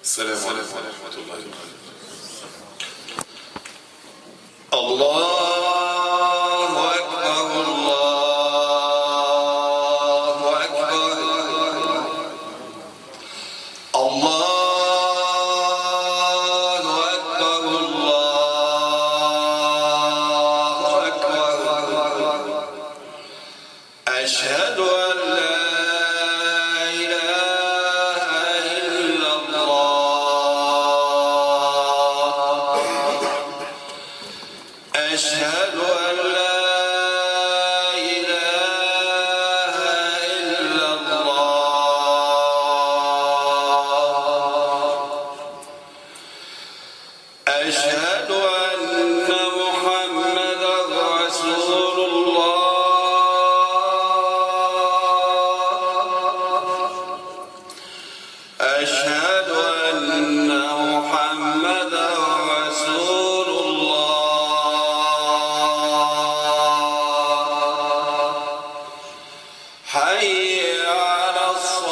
السلام عليكم ورحمة الله وبركاته الله أكبر الله أكبر الله أكبر الله أكبر أشهد أن لا إله إلا الله أشهد أن لا إله إلا الله أشهد أن محمدا رسول الله أشهد أن محمدا رسول الله حي على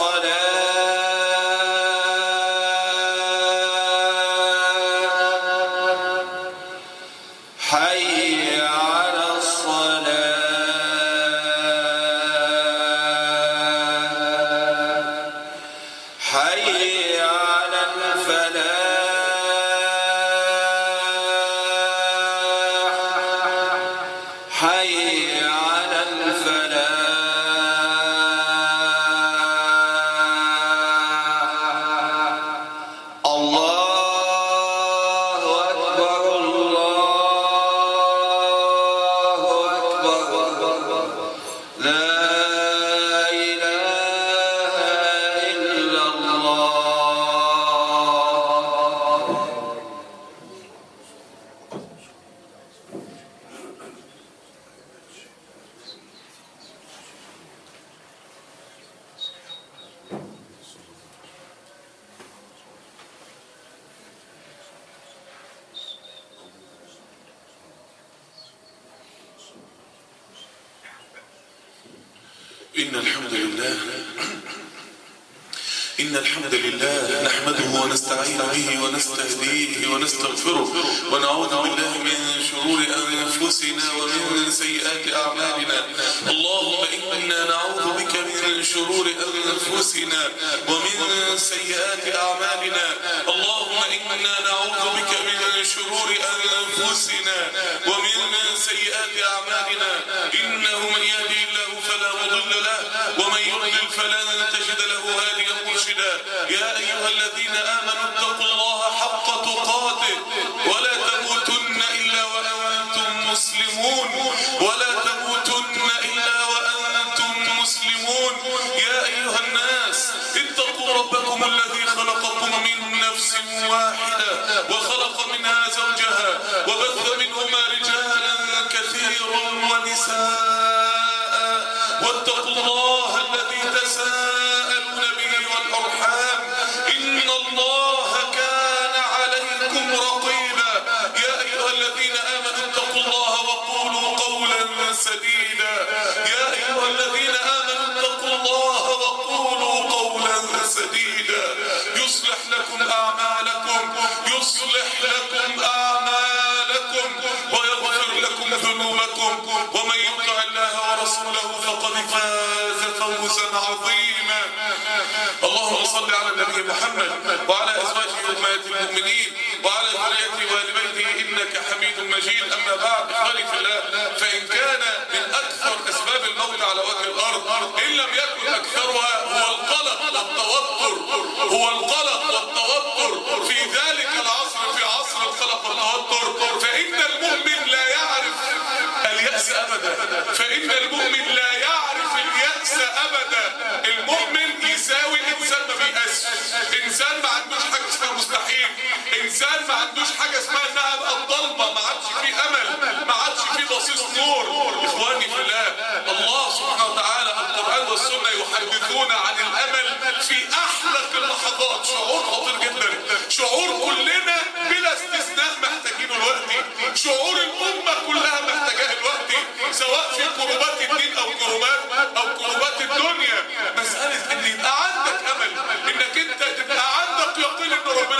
الصلاة حي على الصلاة حي على الفلاح حي على الفلاح الله أكبر الله أكبر لا إله إلا الله إن الحمد لله إن الحمد لله نحمده ونستعين به ونستهديه ونستغفره ونعوذ بالله من شرور أنفسنا ومن سيئات أعمالنا اللهم إنا نعوذ بك من شرور أنفسنا ومن سيئات أعمالنا اللهم إنا نعوذ بك من شرور أنفسنا ومن سيئات أعمالنا إنه من يهدي الله فلا مضل له ومن يضلل فلن تجد له هاديا مرشدا يا أيها الذين آمنوا اتقوا الله حق تقاته ولا تموتن إلا وأنتم مسلمون ولا تموتن إلا وأنتم مسلمون يا أيها الناس اتقوا ربكم الذي خلقكم من نفس واحدة وخلق منها زوجها وبث منهما رجالا كثيرا ونساء واتقوا الله الذي تساءلون به والأرحام إن الله كان عليكم رقيبا يا أيها الذين آمنوا اتقوا الله وقولوا قولا سديدا يا أيها الذين آمنوا اتقوا الله وقولوا قولا سديدا يصلح لكم أعمالكم يصلح لكم أعمالكم ويغفر لكم ذنوبكم ومن يطع الله ورسوله فقد فاز فوزا عظيما اللهم صل على النبي محمد وعلى ازواجه امهات المؤمنين وعلى ذريته وال بيته انك حميد مجيد اما بعد اخواني في الله فان كان من اكثر اسباب الموت على وجه الارض ان لم يكن اكثرها هو القلق والتوتر هو القلق والتوتر في ذلك العصر في عصر القلق والتوتر فان المؤمن لا يعرف اليأس ابدا فان المؤمن لا يعرف اليأس ابدا المؤمن يساوي انسان ما بيأسش انسان ما عندوش حاجه اسمها مستحيل انسان ما عندوش حاجه اسمها انها بقى ضلمه ما عادش فيه امل ما عادش فيه بصيص نور اخواني في الله الله سبحانه وتعالى القران والسنه يحدثون عن الامل في احلق اللحظات شعور خطير جدا شعور كلنا بلا استثناء محتاجينه دلوقتي شعور الامه كلها محتاجاه دلوقتي سواء في كربات الدين او كربات او كربات الدنيا مساله ان يبقى عندك امل انك انت تبقى عندك يقين ان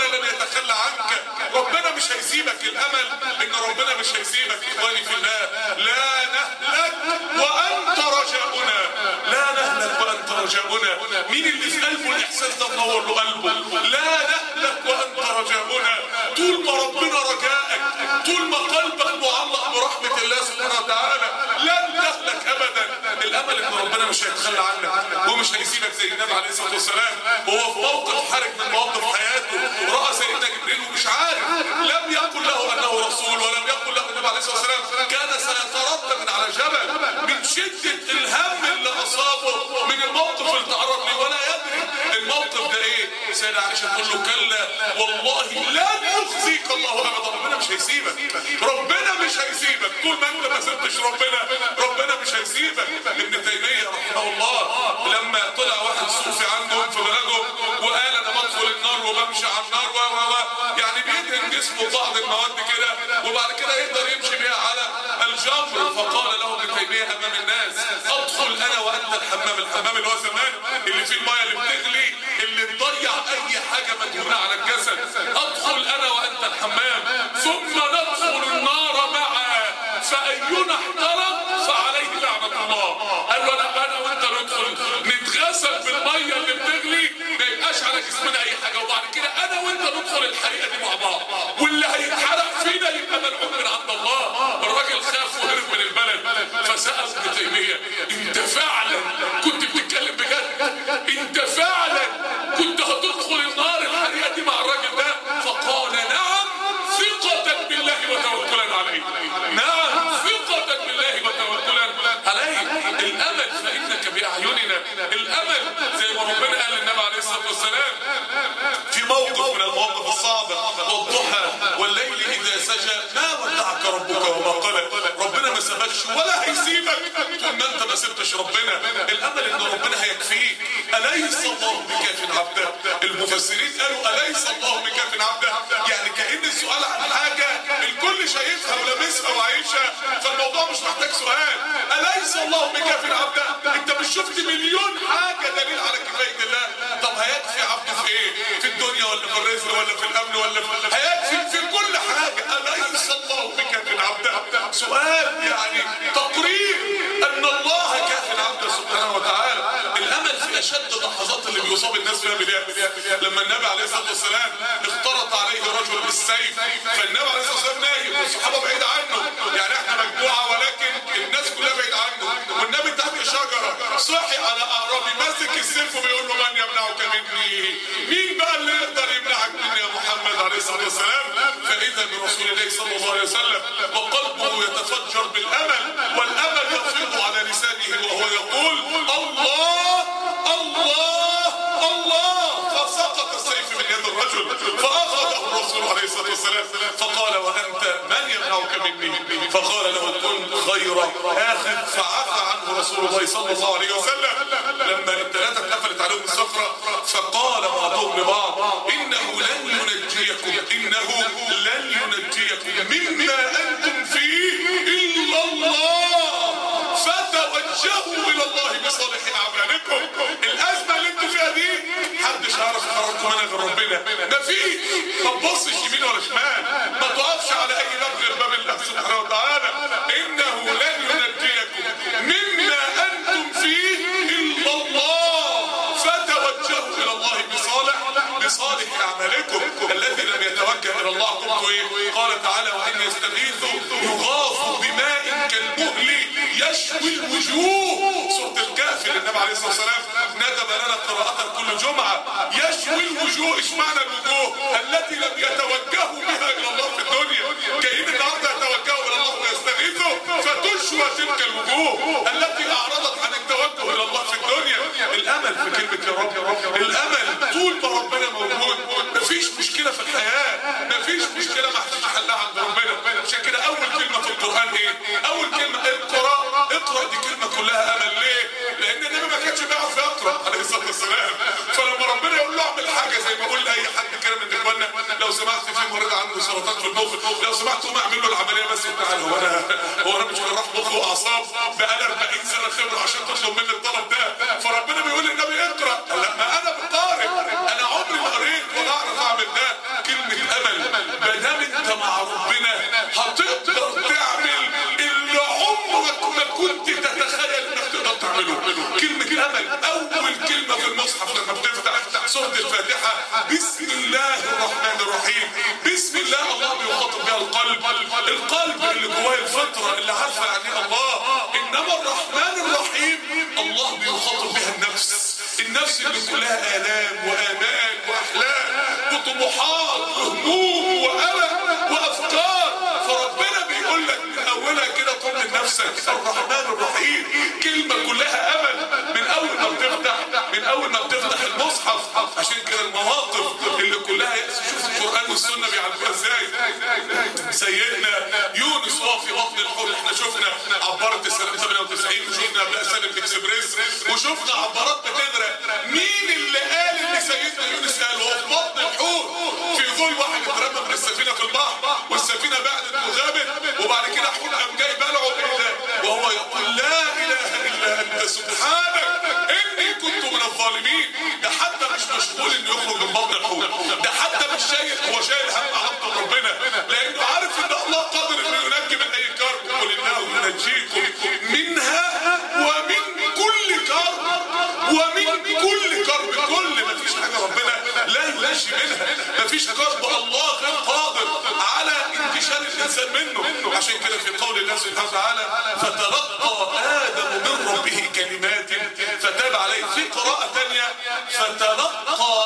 مش هيسيبك الامل ان ربنا مش هيسيبك اخواني في الله لا نهلك وانت رجاؤنا لا نهلك وانت رجاؤنا مين اللي في قلبه الاحساس ده منور له قلبه لا نهلك وانت رجاؤنا طول ما ربنا رجائك طول ما قلبك معلق برحمه الله سبحانه وتعالى لن تهلك ابدا الامل ان ربنا مش هيتخلى عنك ومش هيسيبك زي النبي عليه الصلاه والسلام وهو في موقف حرج من مواقف حياته راى سيدنا جبريل ومش عارف لم يقل له انه رسول ولم يقل له النبي عليه الصلاه والسلام كان سيتردد من على جبل من شده الهم اللي اصابه من الموقف اللي تعرض له ولا يدري الموقف ده ايه سيدة عائشه تقول له كلا والله لن يخزيك الله ابدا ربنا مش هيسيبك ربنا مش هيسيبك طول ما انت ما سبتش ربنا ربنا مش هيسيبك ابن تيميه رحمه الله لما طلع واحد صوفي عندهم في بلده وقال انا بدخل النار وبمشي على النار و و و يعني بيدهن جسمه بعض المواد كده وبعد كده يقدر يمشي بيها على الجمر فقال له ابن تيميه امام الناس ادخل انا وانت الحمام الحمام اللي هو زمان اللي فيه الميه اللي بتغلي اللي تضيع اي حاجه مدهونه على الجسد ادخل انا وانت الحمام ثم ندخل النار معا فاينا احترق فعليه لعنه الله قال له انا انا وانت ندخل نتغسل بالميه اللي بتغلي ما يبقاش على جسمنا اي حاجه وبعد كده انا وانت ندخل الحريقه دي مع بعض واللي هيتحرق فينا يبقى ملعون من عند الله الراجل خاف وهرب من البلد فسال ابن تيميه انت فعلا كنت بتتكلم بجد انت فعلا كنت هتدخل النار الحريقه دي مع الراجل ده فقال نعم ثقة بالله وتوكلا عليه نعم ثقة بالله وتوكلا عليه الامل فانك باعيننا الامل زي ما ربنا قال للنبي عليه الصلاه والسلام في موقف من المواقف الصعبه والضحى والليل اذا سجى ما ودعك ربك وما قلى ربنا ما سابكش ولا هيسيبك طول ما انت ما سبتش ربنا الامل ان ربنا هيكفيك اليس الله بكاف عبده المفسرين قالوا اليس الله بكاف عبده يعني كان السؤال عن حاجه الكل شايفها ولامسها وعايشها فالموضوع مش محتاج سؤال اليس الله بكاف عبده انت مش شفت مليون حاجه دليل على كفايه الله طب هيكفي عبده في ايه في الدنيا ولا في الرزق ولا في الامن ولا في هيكفي في كل حاجه اليس الله بكاف عبده سؤال يعني تقرير ان الله كاف عبده سبحانه وتعالى الامل في اشد اللحظات اللي بيصاب الناس فيها باليأس لما النبي عليه الصلاه والسلام اختلط عليه رجل بالسيف فالنبي عليه الصلاه والسلام نايم والصحابه بعيد عنه يعني احنا مجموعه ولكن الناس كلها بعيد عنه والنبي تحت شجره صحي على اعرابي ماسك السيف وبيقول له من يمنعك مني مين بقى اللي يقدر يمنعك مني يا محمد عليه الصلاه والسلام فاذا برسول الله صلى الله عليه وسلم وقلبه يتفجر بالامل والامل يفيض على لسانه وهو يقول الله الله الله فسقط السيف من يد الرجل فاخذه الرسول عليه الصلاه والسلام فقال وانت من يمنعك مني فقال له كن خير اخذ فعفى عنه رسول الله صلى الله عليه وسلم لما الثلاثه اتقفلت عليهم الصخره فقال بعضهم لبعض انه لن ينجيكم انه لن ينجيكم مما انتم فيه الا الله فتوجهوا الى الله بصالح اعمالكم الازمه اللي انتوا فيها دي محدش هيعرف يخرجكم منها غير ربنا مفيش ما تبصش يمين ولا شمال ما تقفش على اي باب غير باب الله سبحانه وتعالى انه لن ينجيكم مما انتم فيه الا الله فتوجهوا الى الله بصالح بصالح اعمالكم الذي لم يتوجه الى الله قلت ايه قال تعالى وان يستغيثوا يغاثوا بماء كالمهل يشوي الوجوه سوره الكهف للنبي عليه الصلاه والسلام ندب لنا قراءه كل جمعه يشوي الوجوه ايش معنى الوجوه التي لم يتوجهوا بها الى الله في الدنيا كأن النهارده يتوجهوا الى الله ويستغيثوا فتشوى تلك الوجوه التي اعرضت عن التوجه الى الله في الدنيا الامل في كلمه يا رب الامل طول ما ربنا موجود مفيش مشكله في الحياه مفيش مشكله ما حلها عند ربنا عشان كده اول كلمه في القران ايه اول كلمه اقرا اقرا دي كلمه كلها امل ليه لان النبي ما كانش بيعرف يقرا عليه الصلاه والسلام فلما ربنا يقول له اعمل حاجه زي ما اقول لاي حد كده من اخواننا لو سمحت في مريض عنده سرطان في المخ لو سمحت قوم اعمل له العمليه بس وتعالى هو انا هو انا مش جراح مخ واعصاب بقالي 40 سنه خبره عشان تطلب مني الطلب ده فربنا بيقول للنبي اقرا لا ما انا بقارئ انا عمري ما قريت ولا اعرف اعمل ده كلمه امل ما دام انت بسم الله الرحمن الرحيم بسم الله الله بيخاطب بها القلب القلب اللي جواه الفطره اللي عارفه يعني إيه الله انما الرحمن الرحيم الله بيخاطب بها النفس النفس اللي كلها الام وامال واحلام وطموحات وهموم وقلق وافكار فربنا بيقول لك من اولها كده طمن نفسك الرحمن الرحيم كلمه كلها امل من اول ما بتفتح من اول ما بتفتح المصحف عشان كده المواقف اللي كلها يأس شوف القران والسنه بيعالجوها ازاي سيدنا يونس وهو في بطن الحوت احنا شفنا عبارة السنة 98 وشفنا قبل سنة الاكسبريس وشفنا عبارات بتغرق مين اللي قال ان سيدنا يونس قال وهو في بطن الحوت في ظل واحد اترمى من السفينة في البحر والسفينة بعدت وغابت وبعد كده حوت قام جاي بلعه ايه ده وهو يقول لا اله الا انت سبحانك اني كنت من الظالمين ده حتى مش مشغول انه يخرج من بطن الحوت ده حتى مش شايل هو شايل هم عبد ربنا لانه عارف ان الله قادر انه ينجي من اي كرب قل انه ينجيكم منها ومن كل كرب ومن كل كرب كل ما فيش حاجه ربنا لا ينجي منها ما فيش كرب الله غير قادر على انتشار الانسان منه عشان كده في قول الله سبحانه وتعالى فتلقى ادم من ربه كلمات فتاب عليه في قراءه ثانيه فتلقى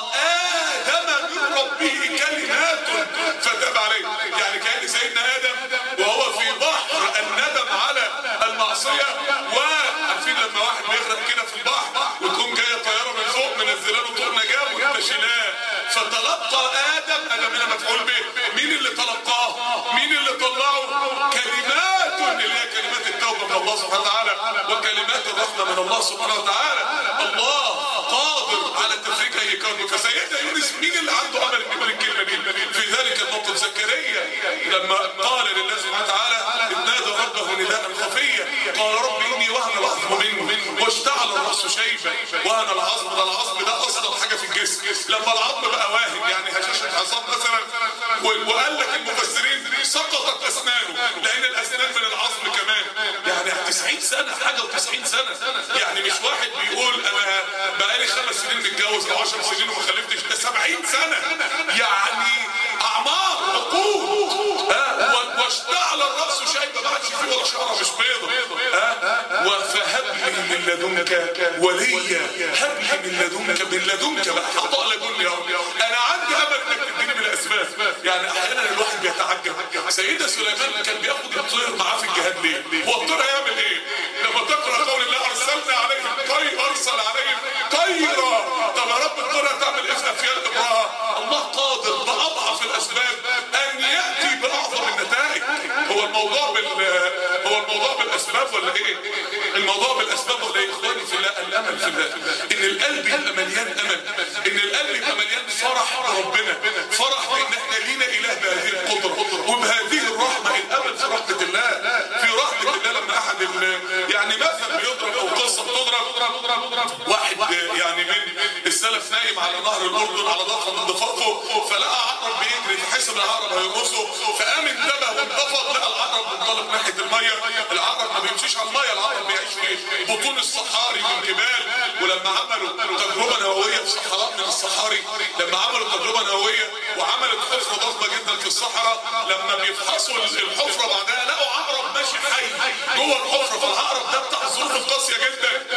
ادم من ربه كلمات فتاب عليه يعني كان سيدنا ادم وهو في بحر الندم على المعصيه وعارفين لما واحد بيغرق كده في البحر وتقوم جايه طياره من فوق منزله له طوق نجاه وانت شيلاه فتلقى ادم ادم هنا مفعول به مين اللي تلقاه مين اللي طلعه كلمات اللي هي كلمات التوبه من الله سبحانه وتعالى وكلمات الرحمه من الله سبحانه وتعالى الله قادر على تفريج اي كون فسيدنا يونس مين اللي عنده امل ان يقول الكلمه دي في ذلك الموقف زكريا لما قال لله سبحانه وتعالى اذ نادى ربه نداء خفيا قال رب اني وهن العظم مني واشتعل الراس شيبا وهن العظم ده العظم ده اصلا حاجه في الجسم لما العظم بقى واهن يعني هشاشه عظام مثلا و- وقال لك المفسرين سقطت اسنانه لان الاسنان من العظم كمان يعني 90 سنه حاجه و90 سنه يعني مش واحد بيقول انا بقالي خمس سنين متجوز او 10 سنين وما خلفتش ده 70 سنه يعني اعمار عقود ها و- واشتعل الراس شيبه ما عادش فيه ولا شعره مش بيضه ها وفهب لي من لدنك وليا هب لي من لدنك من لدنك بقى عطاء لدني يا رب انا عندي امل انك تديني من الاسباب يعني احيانا الواحد بيتعجب سيدنا سليمان كان بياخد الطير معاه في الجهاد ليه؟ هو الطير هيعمل ايه؟ لما تقرا قول الله ارسلنا عليهم طير ارسل عليهم طيرا طب يا رب الطير هتعمل ايه في افيال ابراهيم؟ الله قادر باضعف الاسباب ان ياتي باعظم النتائج هو الموضوع بال هو الموضوع بالاسباب ولا ايه؟ الموضوع بالاسباب ولا ايه؟ اخواني في الله الامل في الله ان القلب يبقى مليان امل ان القلب يبقى مليان فرح بربنا فرح بان احنا لينا اله بهذه القدره وبهذه الرحمه الامل في رحمه الله في رحمه الله لما احد ال- يعني مثل بيضرب او قصه بتضرب واحد يعني من السلف نايم على نهر الاردن على ضفه من ضفافه فلقى عقرب بيجري فحسب العقرب هيرقصه فقام انتبه وانتفض لقى العقرب منطلق ناحيه الميه العقرب ما بيمشيش على الميه العقرب بيعيش في بطون الصحاري والجبال ولما عملوا تجربه نوويه في صحراء من الصحاري لما عملوا تجربه نوويه وعملت حفره ضخمه جدا في الصحراء لما بيفحصوا الحفره بعدها لقوا عقرب ماشي حي جوه الحفره فالعقرب ده بتاع الظروف القاسيه جدا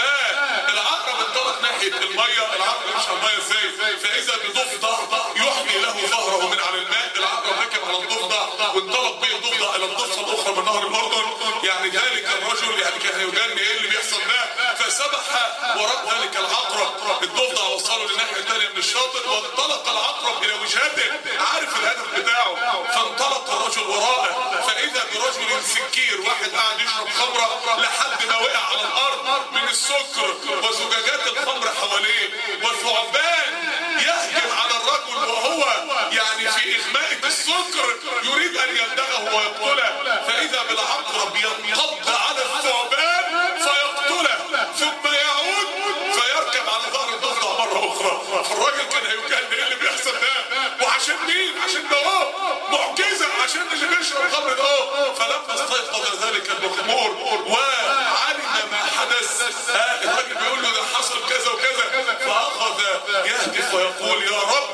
فالعقرب انطلق ناحيه الميه العقرب مش على الميه ازاي فاذا بضفدع يحمي له ظهره من على الماء العقرب ركب على الضفدع وانطلق به الضفدع الى الضفه الاخرى من نهر الاردن يعني ذلك الرجل يعني كان هيجن ايه اللي بيحصل ده فسبح وراء ذلك العقرب الضفدع وصله للناحيه الثانيه من الشاطئ وانطلق العقرب الى وجهته عارف الهدف بتاعه فانطلق الرجل وراءه فاذا برجل سكير واحد قاعد يشرب خمره لحد ما وقع على الارض من السكر وزجاجات الخمر حواليه وثعبان يهجم على الرجل وهو يعني في اغماء السكر يريد ان يلدغه ويقتله فاذا بالعقرب ينقض على الثعبان فيقتله ثم يعود فيركب على ظهر الضفدع مره اخرى فالراجل كان هيجن ايه اللي بيحصل ده وعشان مين عشان ده اهو معجزه عشان اللي بيشرب خمر ده اهو فلما استيقظ ذلك المخمور وعلم ما حدث آه الراجل بيقول له ده حصل كذا وكذا فاخذ يهتف ويقول يا رب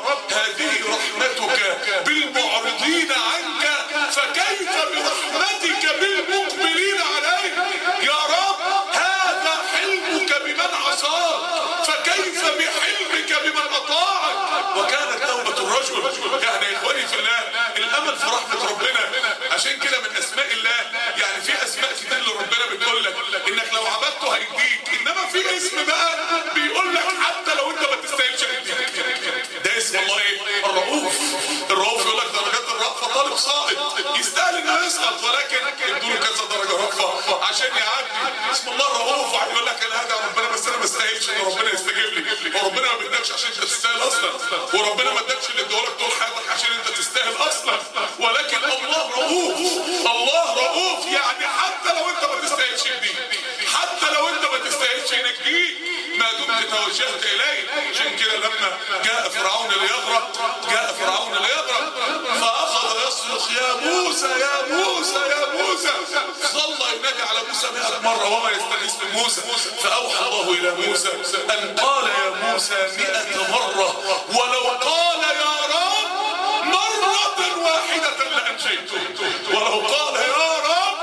يعني يا اخواني في الله الامل في رحمه ربنا عشان كده من اسماء الله يعني في اسماء كتير لربنا بتقول لك انك لو عبدته هيديك انما في اسم بقى بيقول لك حتى لو انت ما تستاهلش هيديك ده اسم الله ايه الرؤوف الرؤوف يقول لك درجات الرأفة طالب صائد يستاهل انه يسقط ولكن ادوا له كذا درجه رأفة عشان يعدي اسم الله الرؤوف واحد يقول لك انا هدعي ربنا بس انا ما استاهلش ان ربنا يستجيب لي وربنا ما بيدكش عشان انت تستاهل اصلا وربنا ما ادكش اللي ادولك طول حياتك عشان انت تستاهل اصلا ولكن الله رؤوف الله رؤوف يعني حتى لو انت ما تستاهلش يديك حتى لو انت ما تستاهلش ينجيك ما دمت توجهت اليه عشان كده لما جاء فرعون ليغرق جاء فرعون ليغرق فاخذ يصرخ يا موسى يا موسى يا موسى ظل ينادي على موسى 100 مره وما يستغيث بموسى فاوحى الله الى موسى ان قال يا موسى 100 مره ولو قال يا رب مره واحده لانجيته ولو قال يا رب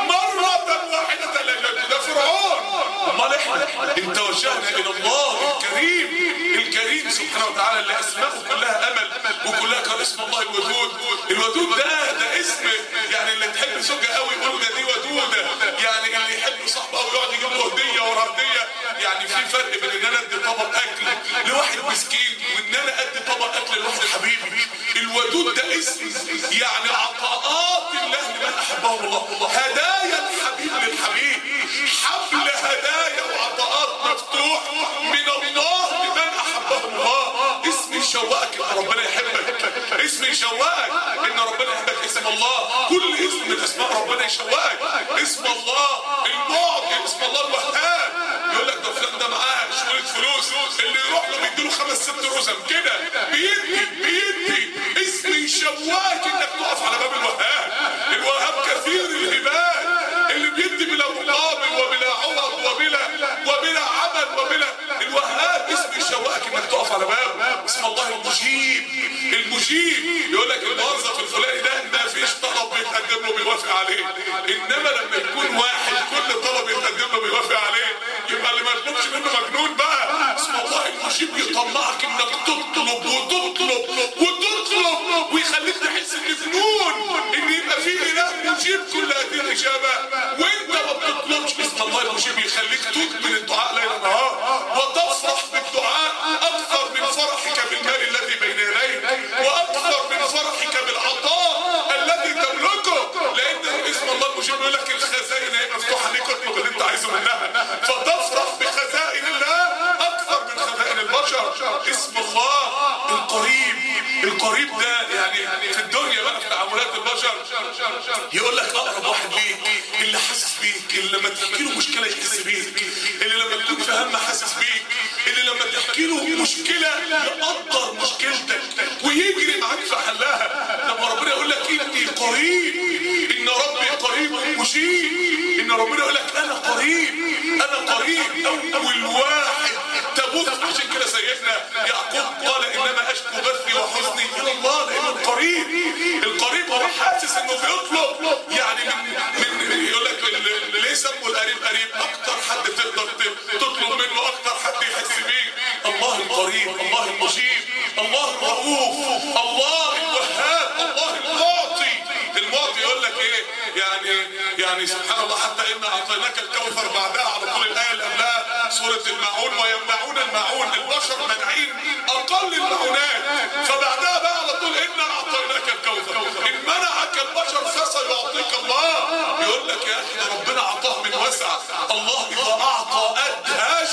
مره واحده لانجيته ده فرعون امال احنا ان توجهنا الى الله الكريم الكريم سبحانه وتعالى اللي اسماءه كلها امل وكلها كان اسم الله الودود الودود ده ده اسم يعني اللي تحب زوجها قوي يقولوا ده دي ودوده يعني اللي يحب صاحبه قوي يقعد يجيب له هديه ورا هديه يعني في فرق بين ان انا ادي طبق اكل لواحد مسكين وان انا ادي طبق اكل لواحد حبيبي الودود ده اسم يعني عطاءات الله لمن احبهم الله هدايا الحبيب للحبيب حبل هدايا وعطاءات مفتوح من الله لمن احبهم الله اسم يشوقك ان ربنا يحبك اسم يشوقك ان ربنا يحبك اسم الله كل اسم من اسماء ربنا يشوقك اسم الله المعطي اسم الله الوهاب يقول لك ده فلان ده معاه شويه فلوس اللي يروح له بيديله خمس ست رزم كده بيدي بيدي اسم يشوقك انك تقف على باب الوهاب الوهاب كثير الهبات اللي بيدي بلا مقابل وبلا عوض وبلا وبلا عمل وبلا الوهاب اسم يشوقك انك تقف على باب اسم الله المجيب المجيب يقول لك الموظف الفلاني ده ما فيش طلب بيتقدم له بيوافق عليه انما لما يكون واحد كل طلب يتقدم له بيوافق عليه يبقى اللي ما يطلبش منه مجنون بقى اسم الله المجيب يطلعك انك تطلب وتطلب وتطلب ويخليك تحس ان جنون ان يبقى في اله مجيب كل هذه الاجابه وانت ما بتطلبش اسم الله المجيب يخليك تكمل الدعاء ليل نهار وتفرح بالدعاء اكثر من فرحك بالمال الذي بين يديك واكثر من فرحك بالعطاء الذي تملكه لان اسم الله المجيب يقول لك الخزائن هي مفتوحه ليك اطلب اللي انت عايزه منها فتفرح بخزائن الله اكثر من خزائن البشر اسم الله القريب القريب ده يعني في الدنيا بقى في تعاملات البشر يقول لك اقرب واحد ليك اللي حاسس بيك اللي لما تحكي له مشكله يحس بيك اللي لما تكون في هم حاسس بيك اللي لما تحكي له مشكله يقدر مشكلتك ويجري معاك في حلها لما ربنا يقول لك اني قريب ان ربي قريب مجيب ان ربنا يقول لك انا قريب انا قريب اول واحد تبث عشان كده سيدنا يعقوب قال انما اشكو بثي وحزني الى الله لانه القريب القريب هو حاسس انه بيطلب يعني من من يقول لك ال- ليه سموا القريب قريب اكتر حد تقدر ت- تطلب منه اكتر حد يحس بيك الله القريب الله المجيب الله الرؤوف الله الوهاب الله المعطي المعطي يقول لك ايه يعني يعني سبحان الله حتى ان اعطيناك الكوثر بعدها على طول الايه اللي قبلها سوره الماعون ويمنعون الماعون البشر مانعين اقل المعونات فبعدها بقى على طول انا اعطيناك الكوثر ان منعك البشر فسيعطيك الله يقول لك يا اخي ده ربنا اعطاه من وسع الله اذا اعطى ادهش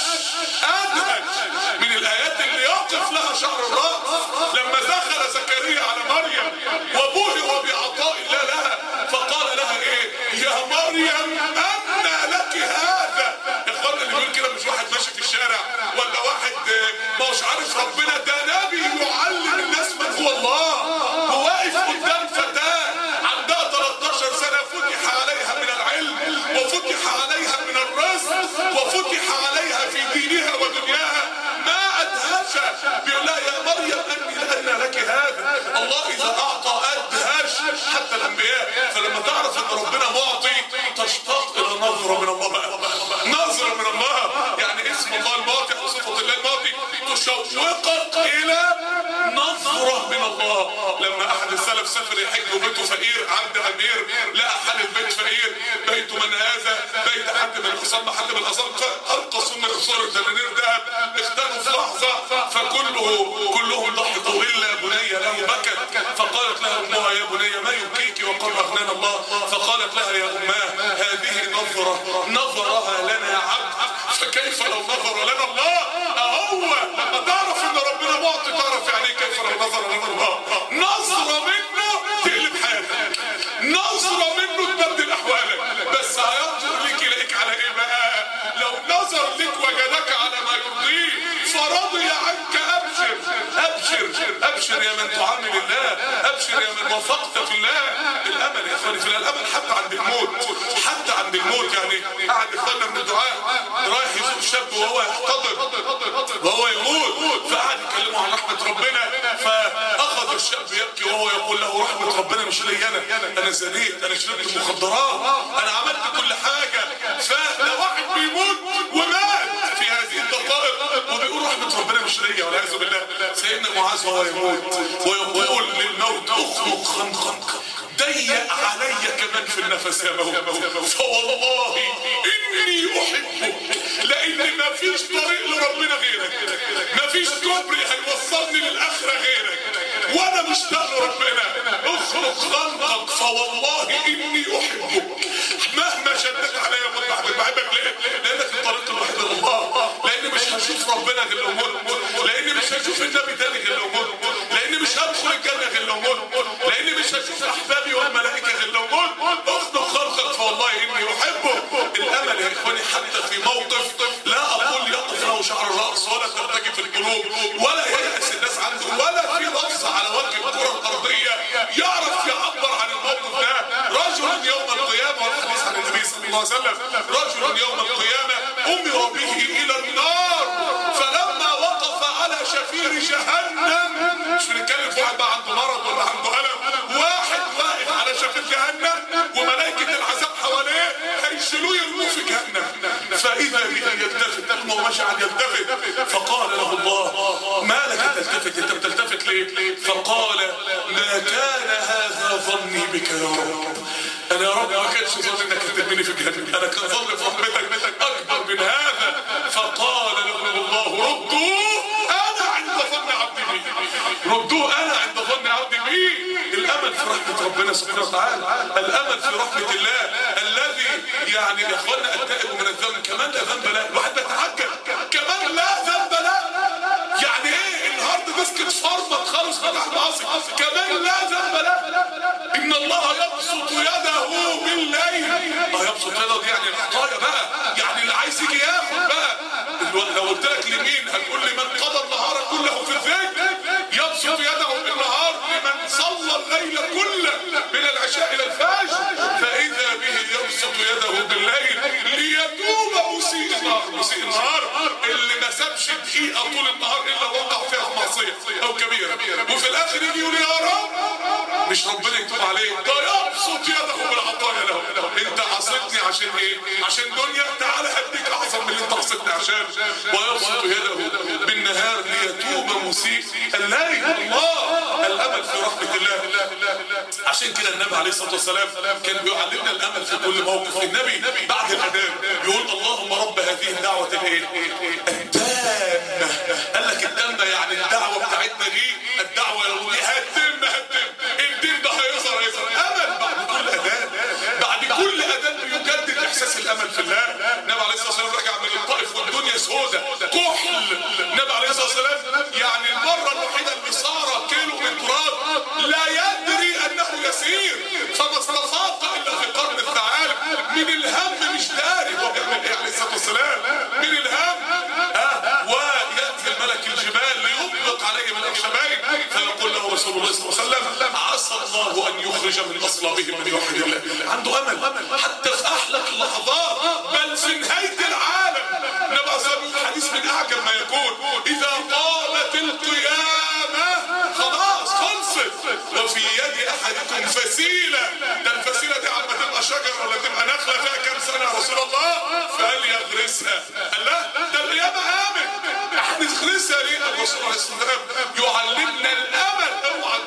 ادهش من الايات اللي يقف لها شعر الراس لما دخل زكريا على مريم وبهر بعطاء الله لها فقال لها ايه يا مريم انى لك هذا يا اخوانا اللي بيقول كده مش واحد ماشي في الشارع ولا واحد آه، ما هوش عارف ربنا ده نبي يعلم الناس من هو الله وواقف قدام فتاه عندها 13 سنه فتح عليها من العلم وفتح عليها من الرزق وفتح عليها في دينها ودنياها ما ادهش بيقول لها يا مريم اني لان لك هذا الله اذا اعطى ادهش حتى الانبياء فلما تعرف ان ربنا معطي تشتاق الى نظره من الله بقى نظره من الله يعني اسم الله المعطي او صفه الله المعطي تشوقك الى نظره من الله لما احد السلف سافر يحج وبيته فقير عند امير لقى حال البيت فقير بيت من هذا بيت حد من الحصان حد من الازار فارقصوا من قصور الدنانير ذهب اختلوا في لحظه فكله كلهم ضحكوا الا بني له بكت فقالت لها امها يا بني ما يبكيك وقد اغنانا الله فقالت لها يا اماه هذه نظره نظرها لنا عبد فكيف لو نظر لنا الله اهو لما تعرف ان ربنا معطي تعرف يعني إيه كيف لو نظر لنا الله نظره منه تقلب حياتك نظره منه تبدل احوالك بس هينظر ليك يلاقيك على ايه بقى لو نظر لك وجدك على ما يرضيه فرضي عنك ابشر ابشر ابشر يا من تعامل الله ابشر يا من وثقت في الله الامل يا اخواني في الله الامل حتى عند الموت حتى عند الموت يعني قاعد اخواننا من الدعاء رايح يزور شاب وهو يحتضر وهو يموت فقعد يكلمه عن رحمه ربنا فاخذ الشاب يبكي وهو يقول له رحمه ربنا مش لي انا انا زنيت انا شربت مخدرات انا عملت كل حاجه فده واحد بيموت ومات في هذه الدقائق وبيقول رحمه ربنا مش ليا والعياذ بالله سيدنا معاذ وهو يموت ويقول للموت اخرج خنقك ضيق علي كمان في النفس يا موت فوالله اني احبك لان ما فيش طريق لربنا غيرك ما فيش كوبري هيوصلني للاخره غيرك وانا مشتاق لربنا اخرج خنقك فوالله اني احبك مهما شدت عليا موت بحبك بحبك ليه؟ لانك الطريق الوحيد لله لان مش هشوف ربنا غير لو مت لان مش هشوف النبي تاني غير لو مت لان مش هدخل الجنه غير لو مت لان مش هشوف احبابي والملائكه غير لو مت اخنق خلقك فوالله اني احبه الامل يا اخواني حتى في موقف لا اقول يقف له شعر الراس ولا ترتجي في القلوب ولا ييأس الناس عنده ولا في لفظ على وجه الكره الارضيه يعرف يعبر عن الموقف ده رجل يوم القيامه والحديث عن النبي صلى الله عليه وسلم رجل يوم القيامه امر به الى النار فلما وقف على شفير جهنم مش بنتكلم في واحد بقى عنده مرض ولا عنده الم واحد واقف على شفير جهنم وملائكه العذاب حواليه هيشيلوه يرموه في جهنم فاذا به يلتفت المهم ماشي قاعد يلتفت فقال له الله ما لك تلتفت انت بتلتفت ليه فقال ما كان هذا ظني بك يا رب انا يا رب ما كانش ظن انك هترميني في جهنم انا كان ظني في رحمتك اكبر من هذا فقال له الله ردوه انا عند ظن عبدي بي ردوه انا عند ظن عبدي بي الامل في رحمه ربنا سبحانه وتعالى الامل في رحمه الله الذي يعني يا اخوانا التائب من الذنب كمان لا ذنب له الواحد بيتعجب كمان لا ذنب له يعني ايه الهارد ديسك اتفرمط خالص فتح معاصي كمان لا ذنب له ان الله يبسط يده بالليل اه يبسط يده دي يعني العطايا بقى يعني اللي عايز يجي ياخد بقى لو قلت لك لمين هتقول لي من قضى النهار كله في الذكر يبسط يده بالنهار لمن صلى الليل كله من العشاء الى الفجر فاذا به يبسط يده بالليل ليتوب مسيء النهار مسيء النهار اللي ما سابش دقيقه طول النهار الا وقع فيها في معصيه او كبيره وفي الاخر يجي يقول يا رب مش ربنا يتوب عليه ده يبسط يده بالعطايا له انت عصيتني عشان ايه عشان دنيا تعالى هديك اعظم من اللي انت عصيتني عشان ويبسط يده بالنهار ليتوب مسيء الليل الله الامل في رحمه الله عشان كده النبي عليه الصلاه والسلام كان بيعلمنا الامل في كل موقف النبي بعد الاذان يقول اللهم رب هذه الدعوه الايه التامه قال لك التامه يعني الدعوه بتاعتنا دي الدعوه لو دي هتتم هتتم الدين ده هيظهر هيظهر امل بعد كل اذان بعد كل اذان بيجدد احساس الامل في الله النبي عليه الصلاه والسلام رجع من الطائف والدنيا سودة كحل النبي عليه الصلاه والسلام يعني المره الوحيده اللي صار كيلو من تراب لا يدري انه يسير فما استفاق الا في قرن الثعالب من الهم مش داري هو بيعمل ايه عليه الصلاه والسلام من الهم ها وياتي الملك الجبال ليطلق عليه من الشباب فيقول له رسول الله صلى الله عليه وسلم عسى الله ان يخرج من اصلابهم من يوحد الله عنده امل حتى في احلك اللحظات بل في نهايه العالم النبي عليه الصلاه والسلام حديث من اعجب ما يكون اذا قامت القيامه خلاص خلصت وفي يد احدكم فسيله ده الفسيله دي عم تبقى شجره ولا تبقى نخله فيها كام سنه يا رسول الله فليغرسها قال لا ده القيامه قامت احنا نغرسها ليه الرسول عليه الصلاه والسلام يعلمنا الامل اوعى ما تقولكش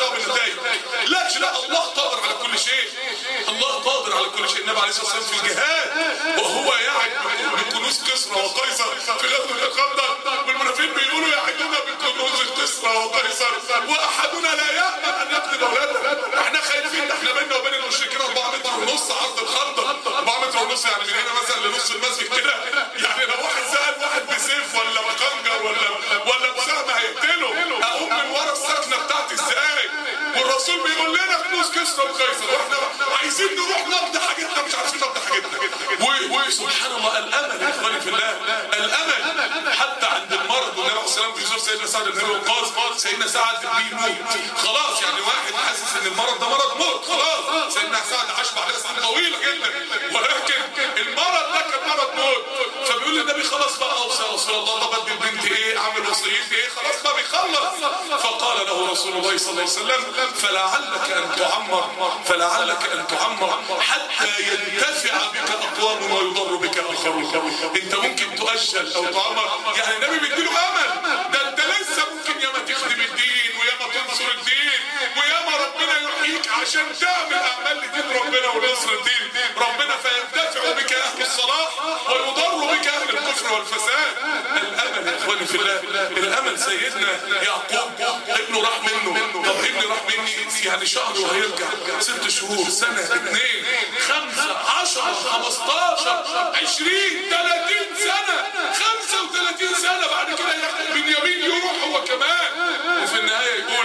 دعوه بالنتائج لا لا الله قادر على كل شيء الله قادر على كل شيء النبي عليه الصلاه والسلام في الجهاد وهو يعد بكنوز كسرى وقيصر في غزوه الخندق والمنافقين بيقولوا يعدنا بكنوز كسرى وقيصر واحدنا لا يامن ان يقتل اولاده احنا خايفين احنا بيننا وبين المشركين 4 متر ونص عرض الخندق 4 متر ونص يعني من هنا مثلا لنص المسجد كده يعني لو واحد سال واحد بسيف ولا بخنجر ولا ولا بسهم هيقتله اقوم من ورا السكنه بتاعتي ازاي والرسول بيقول لنا كنوز كسرى وقيصر واحنا عايزين نروح نقضي حاجتنا مش عارفين نقضي حاجتنا وسبحان الله الامل يا اخواني في الله الامل حتى عند المرض والنبي عليه الصلاه والسلام بيزور سيدنا سعد بن ابي وقاص سيدنا سعد بيموت خلاص يعني واحد حاسس ان المرض ده مرض موت خلاص سيدنا سعد عاش بعد سنين طويله جدا ولكن المرض ده كان مرض موت فبيقول للنبي خلاص بقى اوصى يا رسول الله طب ادي البنت ايه اعمل وصيتي ايه خلاص بقى بيخلص فقال له رسول الله صلى الله عليه وسلم فلعلك ان تعمر فلعلك ان تعمر حتى ينتفع بك اقوام ويضر بك اخرون انت ممكن تؤجل او تعمر يعني النبي بيديله امل ده انت لسه ممكن ياما تخدم الدين وياما تنصر الدين وياما ربنا يحييك عشان تعمل اعمال لدين ربنا ونصر الدين ربنا فينتفع بك اهل الصلاح ويضر بك اهل الكفر والفساد الامل يا اخواني في الله الامل سيدنا يعقوب ابنه راح منه طب ابني راح مني يعني شهر وهيرجع ست شهور سنه اثنين خمسه عشرة خمستاشر عشرين تلاتين سنه خمسة وثلاثين سنه بعد كده بنيامين يروح هو كمان وفي النهايه يقول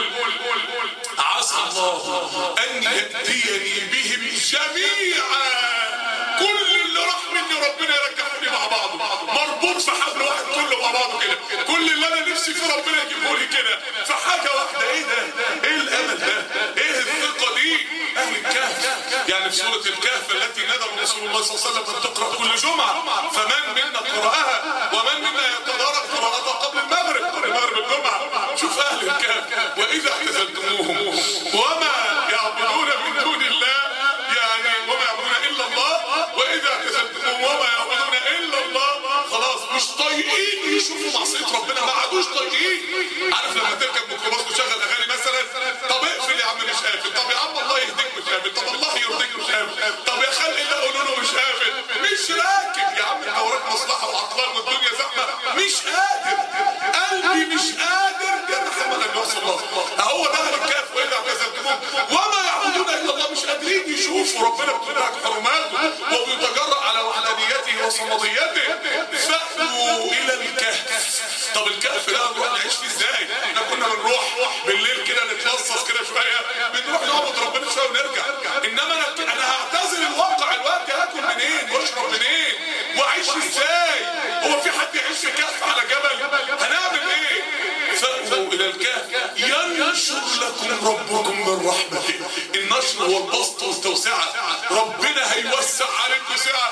عسى الله ان ياتيني بهم جميعا كل اللي راح مني ربنا يرجعني مع بعضه مربوط في حبل واحد كله مع بعضه كده كل اللي انا نفسي فيه ربنا يجيبه لي كده في حاجه واحده ايه ده ايه الامل ده ايه الثقه دي اهل الكهف يعني في سوره الكهف التي ندم رسول الله صلى الله عليه وسلم ان تقرا كل جمعه فمن منا قراها ومن منا يتدارك قراءتها قبل المغرب قبل المغرب الجمعه شوف اهل الكهف واذا اعتزلتموهم وما يعبدون من دون الله يعني وما يعبدون الا الله واذا اعتزلتموهم وما يعبدون الا الله خلاص مش طايقين يشوفوا معصيه ربنا ما عادوش طايقين عارف لما تركب ميكروباص وتشغل اغاني مثلا طب اقفل يا عم مش قافل طب يا عم الله يهديك مش قافل طب الله يرضيك مش قافل طب يا خلق الله قولوا له مش قافل مش راكب يا عم انت وراك مصلحه وعطلان والدنيا زحمه مش قادر قلبي مش قادر يتحمل ان يوصل الله اهو ده اهل الكهف واذا اعتزلتموهم وما يعبدون الا الله مش قادرين يشوفوا ربنا بتدرك حرماته وبيتجرأ على وحدانيته وصمديته فأتوا الى الكهف طب الكهف ده نروح نعيش فيه ازاي؟ احنا كنا بنروح بالليل كده نتلصص كده شويه بنروح نعبد ربنا شويه ونرجع انما انا انا هعتزل الواقع الوقت هاكل منين واشرب منين واعيش ازاي؟ هو في حد يعيش في كهف على جبل؟ هنعمل ايه؟ فأتوا الى الكهف ينشر لكم ربكم من رحمته النشر والبسط والتوسعه ربنا هيوسع عليكم سعه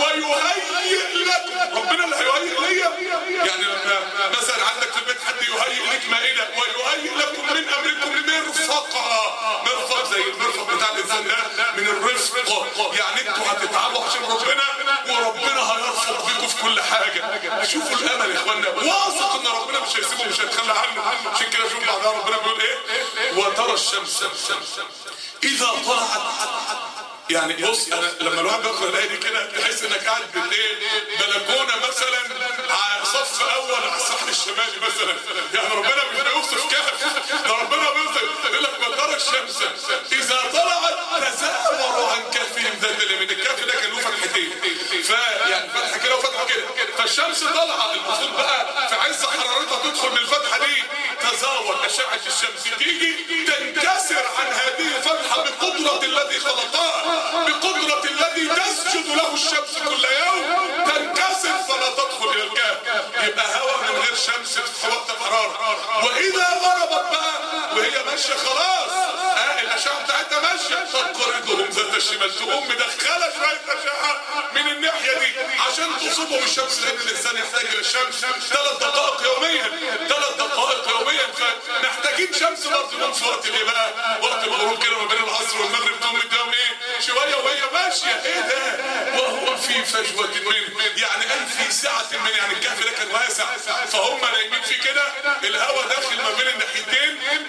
ويهيئ لكم ربنا اللي هيهيئ ليا يعني لما مثلا عندك في البيت حد يهيئ لك مائده ويهيئ لكم من امركم مرفقا مرفق زي المرفق بتاع الانسان ده من الرفق يعني انتوا هتتعبوا عشان ربنا وربنا هيرفق بيكم في كل حاجه شوفوا الامل يا اخوانا واثق ان ربنا مش هيسيبه مش هيتخلى عنه عشان كده شوف بعدها ربنا بيقول ايه وترى الشمس اذا طلعت يعني بص انا لما الواحد بيقرا الايه دي كده تحس انك قاعد بالايه بلكونه مثلا على صف اول على الساحل الشمالي مثلا يعني ربنا مش بيوصف كهف ده ربنا بيوصف يقول لك وترى الشمس اذا طلعت تزاوروا عن كهفهم ذات اليمين الكهف ده كان له فتحتين فيعني فتحه كده وفتحه كده فالشمس طالعه المفروض بقى في عز حرارتها تدخل من الفتحه دي تزاور اشعه الشمس تيجي تنكسر عن هذه الفتحه بقدره الذي خلقها بقدرة الذي تسجد له الشمس كل يوم تنكسر فلا تدخل الى الكهف يبقى هواء من غير شمس في وقت الحرارة واذا غربت بقى وهي ماشية خلاص آه الاشعة بتاعتها ماشية تقرضهم ذات الشمال تقوم مدخلة شوية اشعة من الناحية دي عشان تصيبهم الشمس لان الانسان يحتاج الى الشمس ثلاث دقائق يوميا ثلاث دقائق يوميا فمحتاجين شمس برضه في وقت الايه بقى؟ وقت الغروب كده ما بين العصر والمغرب تقوم الجو ايه؟ شويه وهي ماشيه ايه ده؟ وهو في فجوه منه يعني قال في سعه من يعني الكهف ده كان واسع فهم نايمين فيه كده الهواء داخل ما بين الناحيتين الشمس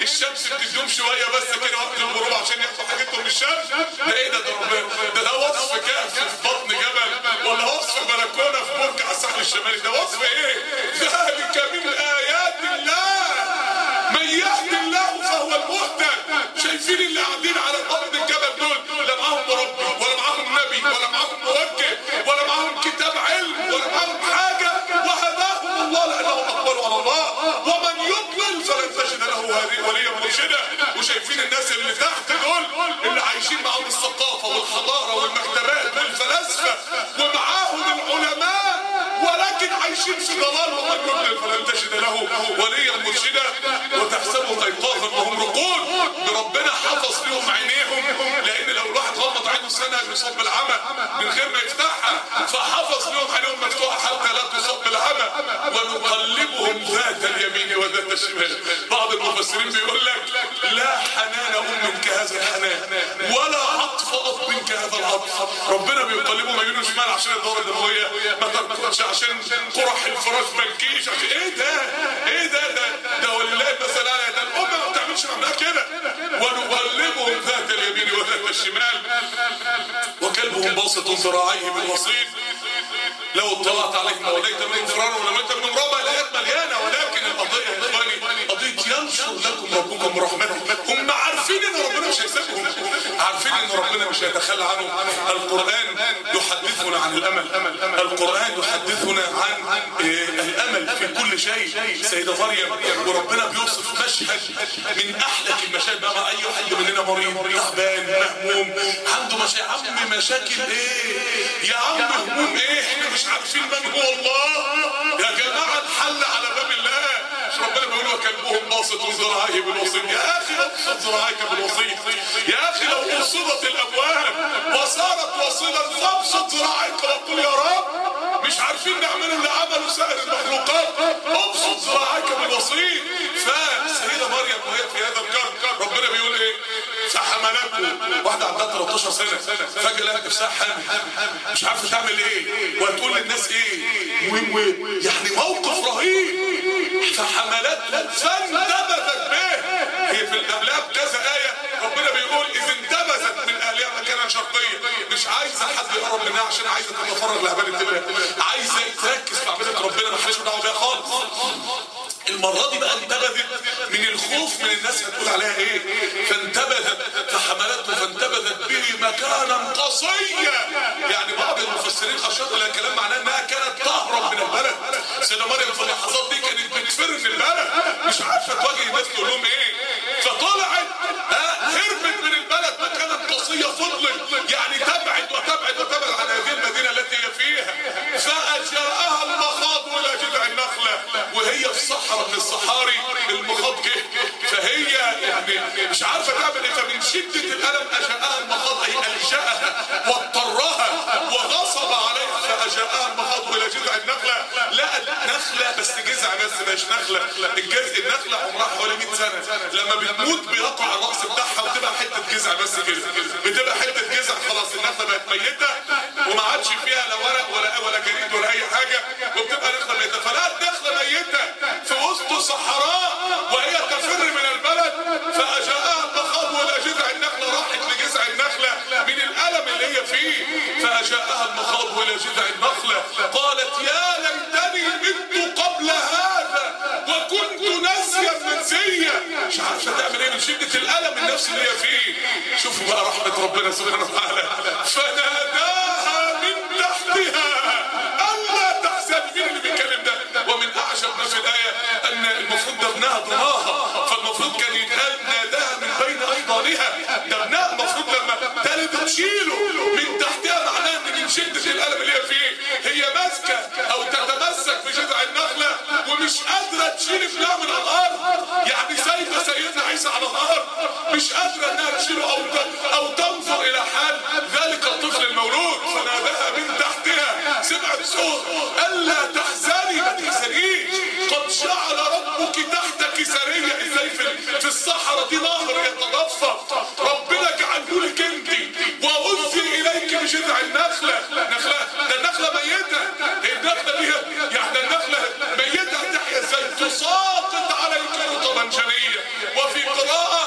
الشمس بتديهم شويه بس كده وقت الغروب عشان ياخدوا حاجتهم من الشمس ده ايه ده ده ربنا ده ده وصف كهف في بطن جبل ولا وصف بلكونه في برج على الساحل الشمالي ده وصف ايه؟ ذلك من ايات الله من يهد الله فهو المهتد شايفين اللي قاعدين على بطن الجبل دول لا معاهم مربي ولا معاهم نبي ولا معاهم موجه ولا معاهم كتاب علم ولا معاهم حاجه وهداهم الله لانهم اقبلوا على الله ومن يضلل فلن تجد له وليا مرشدا وشايفين الناس اللي تحت دول اللي عايشين معاهم الثقافه والحضاره والمكتبات والفلاسفه ومعاهم العلماء ولكن عايشين في ضلال ومن يضلل فلن تجد له وليا مرشدا وتحسبهم ايقاظا وهم رقود ربنا حفظ لهم عينيهم لان لو الواحد غمض عينه سنه يصاب بالعمى من غير ما يفتحها فحفظ لهم عينيهم مفتوحه حتى لا تصاب بالعمى ونقلبهم ذات اليمين وذات الشمال بعض المفسرين بيقول لك لا حنان ام كهذا الحنان ولا عطف اب كهذا العطف ربنا بيقلبهم يمين وشمال عشان الدوره الدمويه ما تركضش عشان قرح الفراش ما تجيش عشان ايه ده ايه ده ده ده ولله المثل الاعلى ده الام ما بتعملش معاها كده ونقلبهم ذات اليمين وذات الشمال وكلبهم باسط ذراعيه بالوصيد لو اطلعت عليهم لوليت منهم فرارا ولوليت منهم رعبا الايات مليانه ولكن القضيه يا اخواني قضيه ينشر لكم ربكم رحمته هم عارفين ان ربنا مش هيسيبهم عارفين ان ربنا مش هيتخلى عنهم القران يحدثنا عن الامل القران يحدثنا عن الامل في كل شيء سيده مريم وربنا بيوصف مشهد من احلك المشاهد بقى اي حد مننا مريض تعبان مهموم عنده مشاكل عم مشاكل ايه يا عم هموم ايه احنا مش عارفين من هو الله يا جماعه الحل على باب الله مش ربنا بيقول وكلبهم باسط ذراعيه بالوسيط يا اخي ابسط ذراعيك بالوسيط يا اخي لو وصلت الابواب وصارت وصيلا فابسط ذراعيك وقل يا رب مش عارفين نعمل اللي عمله سائر المخلوقات ابسط ذراعيك بالوسيط فسيدة مريم وهي في هذا الكرب ربنا بيقول ايه فحملته واحدة عندها 13 سنة فجأة لقت نفسها حامل مش عارفة تعمل ايه وهتقول للناس ايه و- و- يعني موقف رهيب فحملته فانتبذت به هي في قبلها بكذا آية ربنا بيقول إذ انتبذت من أهلها مكانا شرقيا مش عايزة حد يقرب منها عشان عايزة تتفرغ لعبادة الله عايزة تركز في عبادة ربنا ما حدش دعوه بيها خالص المرة دي بقى انتبذت من الخوف من الناس هتقول عليها ايه فانتبذت فحملته فانتبذت به مكانا قصيا يعني بعض المفسرين اشاروا الى كلام معناه انها كانت تهرب من البلد سيدة مريم في اللحظات دي كانت بتفر من البلد مش عارفه تواجه الناس تقول لهم ايه فطلعت آه، هربت من البلد مكانا قصيا فضلت يعني تبعد وتبعد وتبعد عن هذه المدينه التي هي فيها فاجاءها المخاض الى جذع النخله وهي في صحراء من الصحاري المخاض جه فهي يعني مش عارفه تعمل ايه فمن شده الالم اجاءها المخاض اي الجاها واضطرها وغصب عليها فاجاءها المخاض الى جذع النخله لقت نخله بس جذع بس مش نخله الجذع النخله عمرها حوالي 100 سنه لما بتموت بيقع الراس بتاعها وتبقى حته جذع بس كده بتبقى حته جذع خلاص النخله بقت ميته وما عادش فيها لا ورق ولا ولا جريد ولا اي حاجه وبتبقى نخله ميته فلقت نخله ميته في وسط صحراء وهي تفر من البلد فاجاءها المخاض ولا جذع النخله راحت لجذع النخله من الالم اللي هي فيه فاجاءها المخاض ولا جذع النخله قالت يا ليتني مت قبل هذا وكنت ناسيا منسيا مش عارفه تعمل ايه من شده الالم النفسي اللي هي فيه شوفوا بقى رحمه ربنا سبحانه وتعالى فناداها من تحتها الا تحزن مين اللي بيتكلم ده ومن اعجب ما في الايه ان المفروض ده ابنها ضناها فالمفروض كان يتقال ناداها من بين ايضانها ده ابنها المفروض لما تلد تشيله من تحتها معناه ان من شده الالم اللي هي فيه هي ماسكه او تتمسك بجذع النخله ومش قادره تشيل ابنها من الارض يعني سايبه سيدنا عيسى على الارض مش قادره انها تشيله او ت- او تنظر الى حال ذلك الطفل المولود فناداها من تحتها سمعت صوت الا تحزني ما تحزنيش قد جعل ربك تحتك سريه ازاي في, في الصحراء دي نهر يتدفق ربنا جعله لك انت وأنزل اليك بجذع النخله نخله ده النخله ميته هي النخله دي يعني النخله ميته تحيا ازاي تساقط عليك رطبا جنيا وفي قراءه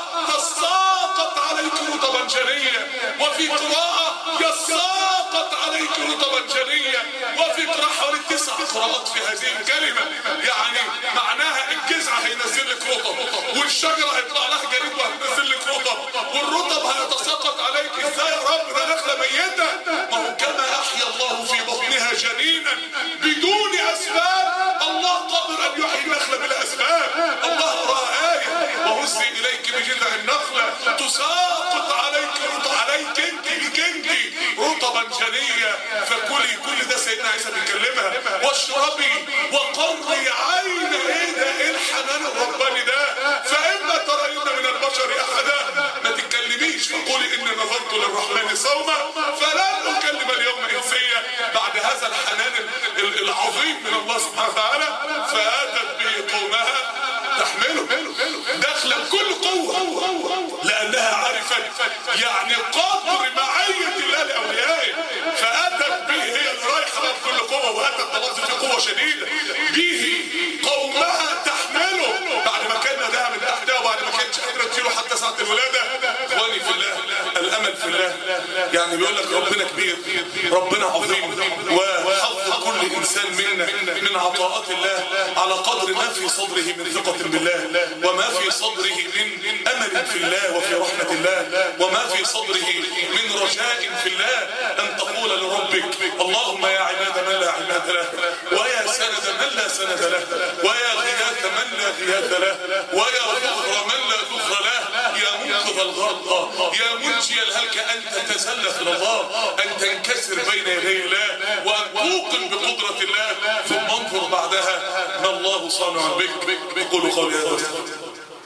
وفي قراءة يساقط عليك رطبا جنيا وفي قراءة حوالي تسع قراءات في هذه الكلمة يعني معناها الجذع هينزل لك رطب والشجرة هيطلع لها جريد وهتنزل لك رطب والرطب هيتساقط عليك ازاي يا رب ده نخلة ميتة ما هو كما احيا الله في بطنها جنينا بدون اسباب الله قادر ان يحيي النخلة بلا اسباب الله رأى آية وهزي اليك بجذع النخلة تساقط عليك رطب عليك انت ليك انت رطبا جنيا فكلي كل ده سيدنا عيسى بيكلمها واشربي وقري عين ايه ده ايه الحنان الرباني ده فاما ترين من البشر احدا ما تتكلميش فقولي اني نظرت للرحمن صوما فلن اكلم اليوم انسيا بعد هذا الحنان ال- ال- العظيم من الله سبحانه وتعالى فاتت به قومها تحمله داخله بكل قوه لانها عرفت يعني قدر معيه الله لاوليائه فاتت به هي اللي رايحه بقى بكل قوه واتت بلفظ في قوه شديده به قومها تحمله بعد ما كان نداها من تحتها وبعد ما كانتش قادره تشيله حتى ساعه الولاده اخواني في الله الامل في الله يعني بيقول لك ربنا كبير ربنا عظيم وحظ كل انسان منا من عطاءات الله على قدر ما في صدره من ثقه بالله وما في صدره من امل في الله وفي رحمه الله وما في صدره من رجاء في الله ان تقول لربك اللهم يا عباد من لا عباد له ويا سند من لا سند له ويا غياث من لا غياث له ويا ظهر من لا ظهر له يا منقذ الغرق يا منجي الهلك ان تتزلف الى الله ان تنكسر بين يدي الله وان توقن بقدره الله ثم انظر بعدها ما الله صانع بك قولوا قولي هذا واستغفر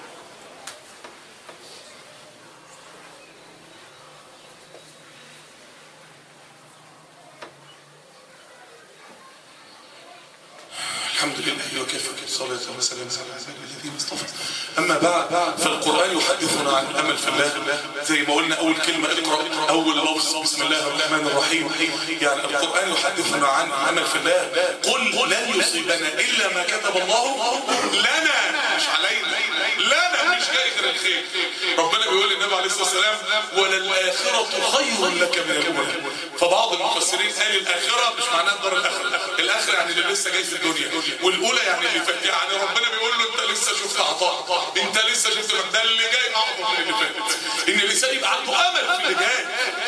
الحمد لله وكفى صلاة وسلام على عباده الذين اصطفى أما بعد فالقرآن يحدثنا عن الأمل في الله زي ما قلنا أول كلمة اقرأ أول لفظ بسم الله الرحمن الرحيم يعني القرآن يحدثنا عن الأمل في الله قل لن يصيبنا إلا ما كتب الله لنا مش علينا لنا مش جاي غير الخير ربنا بيقول للنبي عليه الصلاة والسلام وللآخرة خير لك من الأولى فبعض المفسرين قال الآخرة مش معناها الدار الآخرة الآخرة يعني اللي لسه جاي في الدنيا والاولى يعني اللي فات يعني ربنا بيقول له انت لسه شفت عطاء انت لسه شفت ده اللي جاي اعظم من اللي فات ان الانسان يبقى عنده امل في اللي جاي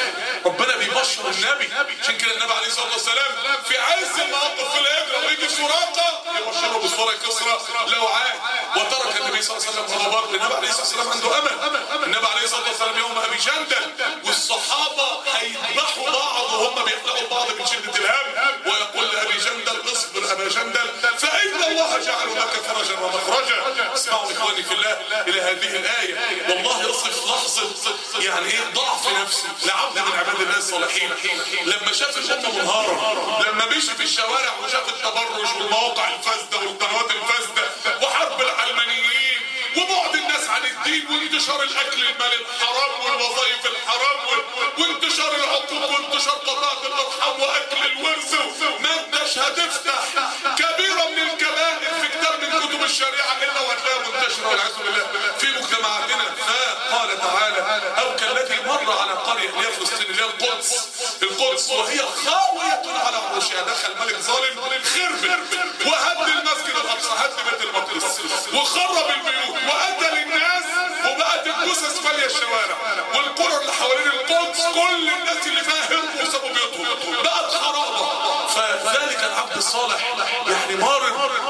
ربنا بيبشر النبي عشان كده النبي عليه الصلاه والسلام في عز ما وقف في الهجره ويجي سراقه يبشره بسوره كسرى لو عاد وترك النبي صلى الله عليه وسلم غضبان النبي عليه الصلاه والسلام عنده امل النبي عليه الصلاه والسلام يوم ابي جندل والصحابه هيذبحوا بعض وهم بيحلقوا بعض من شده الهم ويقول لابي جندل اصبر ابا جندل فإن الله جعل لك فرجا ومخرجا اسمعوا إخواني في الله إلى هذه الآية والله يصف لحظة يعني إيه ضعف نفسي لعبد من عباد الله الصالحين لما شاف الأمة منهارة لما مشي في الشوارع وشاف التبرج والمواقع الفاسدة والقنوات الفاسدة وحرب العلمانيين وبعد الناس عن الدين وانتشار الاكل المال الحرام والوظائف الحرام وانتشار العقوق وانتشار قطاعة الارحام واكل الورث ما انتش هتفتح كبيرة من الكبائر في كتاب من كتب الشريعة الا وهتلاقيها منتشرة والعياذ بالله في مجتمعاتنا فقال تعالى او كالذي مر على قرية اللي هي فلسطين اللي هي القدس القدس وهي خاوية على عروشها دخل ملك ظالم خرب وهد المسجد الاقصى هد بيت المقدس وخرب البيوت وقتل الناس وبقت الجثث ماليه الشوارع والقرى اللي حوالين القدس كل الناس اللي فيها هربوا وسابوا بيوتهم بقت خرابه فذلك العبد الصالح يعني مار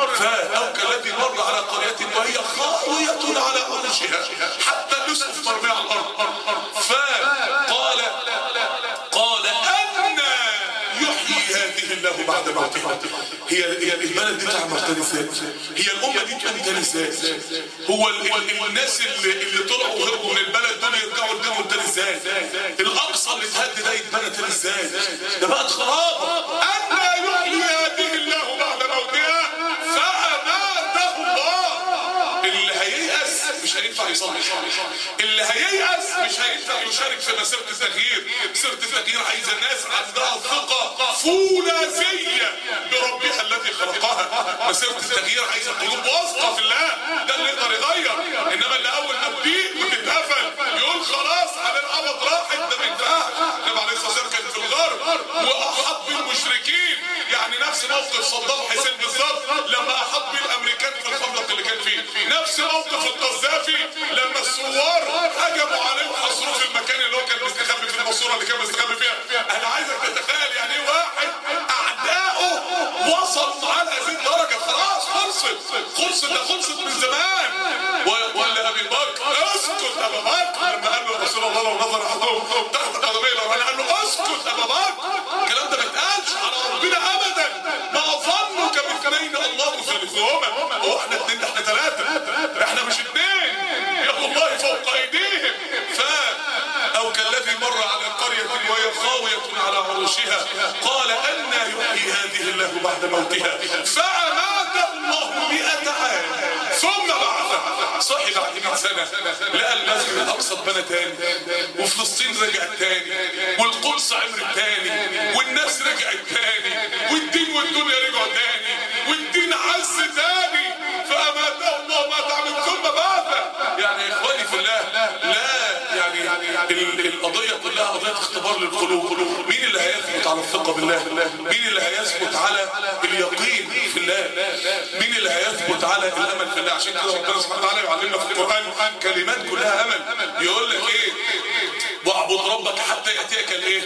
او كالذي مر على قريه وهي خاويه على عروشها حتى اليوسف مرمي على الارض فقال قال ان يحيي هذه الله بعد موتها هي هي البلد دي تعمر تاني ازاي هي الامه دي تقوم تاني ازاي هو ال ال الناس اللي اللي طلعوا وهربوا من البلد دول يرجعوا لدينهم تاني ازاي الاقصى اللي اتهد ده يتبنى تاني ازاي ده بقت خرابه ان يحيي هذه الله بعد موتها فاماته الله اللي هييأس مش هينفع يصلي اللي هييأس مش هينفع يشارك في مسيرة التغيير مسيرة التغيير عايزة ناس عندها ثقة فولاذية بربها الذي خلقها مسيرة التغيير عايزة قلوب واثقة في الله ده اللي يقدر يغير انما اللي اول ما تضيق وتتقفل يقول خلاص على القبض راحت ده ما ينفعش موقف صدام حسين بالظبط لما احط بيه الامريكان في الخندق اللي كان فيه نفس موقف القذافي لما الثوار هجموا عليه وحصروه في المكان اللي هو كان مستخبي في الماسوره اللي كان مستخبي فيها انا عايزك تتخيل يعني ايه واحد اعدائه وصلوا على هذه الدرجه خلاص خلصت خلصت ده خلصت من زمان ويقول لابي بكر اسكت ابا بكر لما قال له رسول الله لو نظر احدهم تحت قدمي لو انا قال له اسكت ابا بكر الكلام ده ما يتقالش على ربنا ابدا ما ظنك باثنين الله ثالثهما هو احنا اثنين ده احنا ثلاثه احنا مش اثنين يد الله فوق ايديهم ف او كالذي مر على قريه وهي خاويه على عروشها قال أنى يحيي هذه الله بعد موتها فأماته الله مئة عام ثم بعثه صحي بعد 100 سنة لقى المسجد الأقصى اتبنى تاني وفلسطين رجعت تاني والقدس عمرت تاني والناس رجعت تاني والدين والدنيا رجعوا تاني والدين عز تاني فأماته الله مئة عام ثم بعثه يعني يا إخواني في الله لا يعني ال- القضية كلها قضية اختبار للقلوب مين اللي هيثبت على الثقة بالله مين اللي هيثبت على اليقين في الله مين اللي هيثبت على الامل في الله عشان كده ربنا سبحانه وتعالى يعلمنا في القرآن كلمات كلها امل يقول لك ايه واعبد ربك حتى ياتيك الايه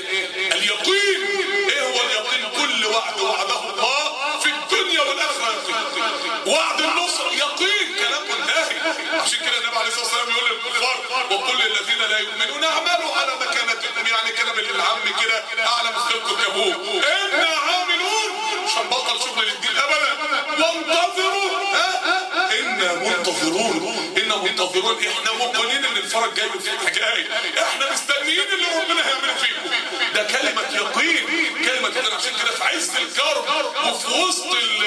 اليقين ايه هو اليقين كل وعد وعده الله في الدنيا والاخره يقين وعد النصر يقين كلام منتهي عشان كده النبي عليه الصلاه والسلام يقول للكفار وكل الذين لا يؤمنون اعملوا على مكانتكم يعني كده بالعام كده اعلى مثلكم كابوه انا عاملون مش هنبطل شغل للدين ابدا وانتظروا ها انا منتظرون انا منتظرون احنا موقنين ان الفرج جاي من فتح جاي احنا مستنيين اللي ربنا هيعمله فيكم ده كلمه يقين كلمه يقين عشان كده في عز الكرب وفي وسط ال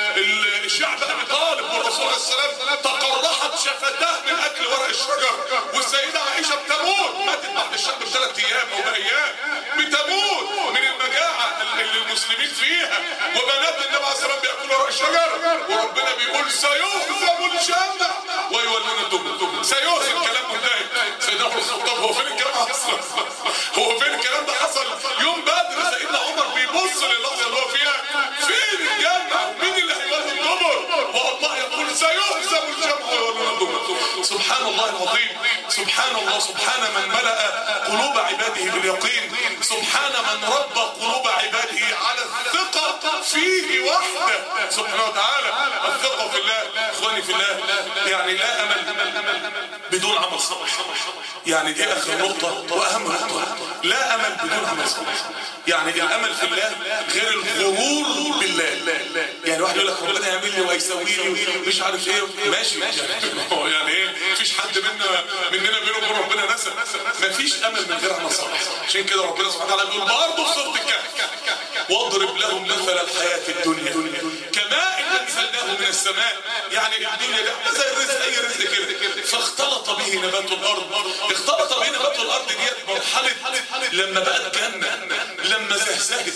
ال الشعب ابي طالب والرسول عليه السلام تقرحت شفتاه من اكل ورق الشجر والسيده عائشه بتموت ماتت بعد الشعب بثلاث ايام او بايام بتموت من المجاعه اللي المسلمين فيها وبنات النبي عليه السلام بياكلوا ورق الشجر وربنا بيقول سيهزم الجمع ويولون الدبر سيهزم كلام منتهي سيدنا عمر الخطاب هو فين الكلام ده حصل هو فين الكلام ده حصل يوم بدر سيدنا عمر بيبص للحظه اللي هو فيها فين الجمع مين اللي هيولي الدبر والله يقول سيهزم الجمع ويولون الدبر سبحان الله العظيم سبحان الله سبحان من ملأ قلوب عباده باليقين سبحان من ربى قلوب عباده على الثقة فيه وحده سبحانه وتعالى الثقة في الله اخواني في الله يعني لا امل بدون عمل صالح يعني دي اخر نقطة واهم نقطة لا امل بدون عمل صالح يعني الامل في الله غير الغرور بالله يعني واحد يقول لك ربنا يعمل لي وهيسوي لي مش عارف ايه ماشي يعني, يعني ايه مفيش حد منا مننا بينه وبين ربنا نسب مفيش امل من غير عمل صالح عشان كده ربنا سبحانه وتعالى بيقول برضه في سوره الكهف واضرب لهم مثل الحياة الدنيا كماء انزلناه من السماء يعني الدنيا ده زي الرزق اي رزق كده فاختلط به نبات الارض اختلط به نبات الارض ديت مرحلة لما بقت جنة لما زهزهت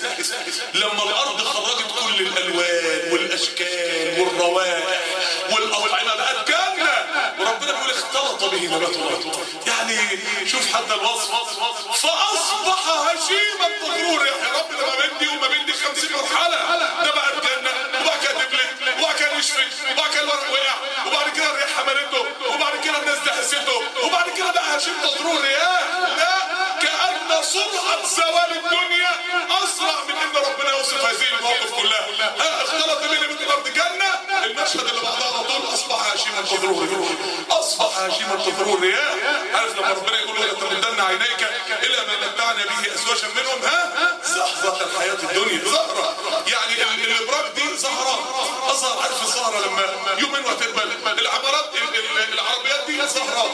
لما الارض خرجت كل الالوان والاشكال والروائح والاطعمة بقت جنة وربنا بيقول اختلط به نبات الارض يعني شوف حتى الوصف فاصبح هشيما مغرور يا رب ده ما بين دي وما بين دي 50 مرحله ده بقى الجنه وبعد كده دبلت وبعد كده نشفت وبعد كده الورق وقع وبعد كده الريح حملته وبعد كده الناس دهسته وبعد كده بقى هشيم مغرور يا لا كأن سرعة زوال الدنيا أسرع من إن ربنا يوصف هذه المواقف كلها ها اختلط بين بيت الأرض جنة المشهد اللي بعدها على طول أصبح هشيما مغرور أصبح هشيما مغرور يا عارف لما ربنا يقول ولا تمدن عينيك إلى ما متعنا به أزواجا منهم ها زهرة الحياة الدنيا زهرة يعني ال- الإبراج دي زهرة أزهر عارف الزهرة لما يومين وتقبل العمارات ال- ال- العربيات دي زهرة